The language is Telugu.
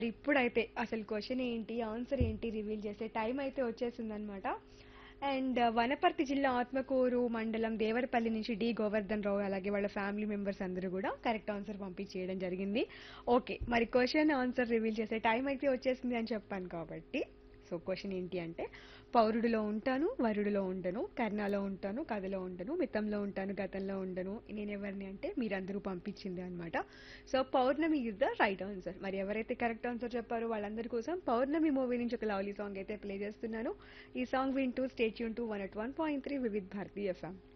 ఇప్పుడైతే అసలు క్వశ్చన్ ఏంటి ఆన్సర్ ఏంటి రివీల్ చేసే టైం అయితే వచ్చేసిందనమాట అండ్ వనపర్తి జిల్లా ఆత్మకూరు మండలం దేవరపల్లి నుంచి డి గోవర్ధన్ రావు అలాగే వాళ్ళ ఫ్యామిలీ మెంబర్స్ అందరూ కూడా కరెక్ట్ ఆన్సర్ పంపించేయడం జరిగింది ఓకే మరి క్వశ్చన్ ఆన్సర్ రివీల్ చేసే టైం అయితే వచ్చేసింది అని చెప్పాను కాబట్టి సో క్వశ్చన్ ఏంటి అంటే పౌరుడిలో ఉంటాను వరుడిలో ఉండను కర్ణాలో ఉంటాను కథలో ఉండను మితంలో ఉంటాను గతంలో ఉండను నేను ఎవరిని అంటే మీరందరూ పంపించింది అనమాట so Pournami is the right answer మరి ఎవరైతే కరెక్ట్ ఆన్సర్ చెప్పారో వాళ్ళందరి కోసం పౌర్ణమి మూవీ నుంచి ఒక లవ్లీ సాంగ్ అయితే ప్లే చేస్తున్నాను ఈ సాంగ్ వింటూ stay tuned two one at one point three Vividh Bharati FM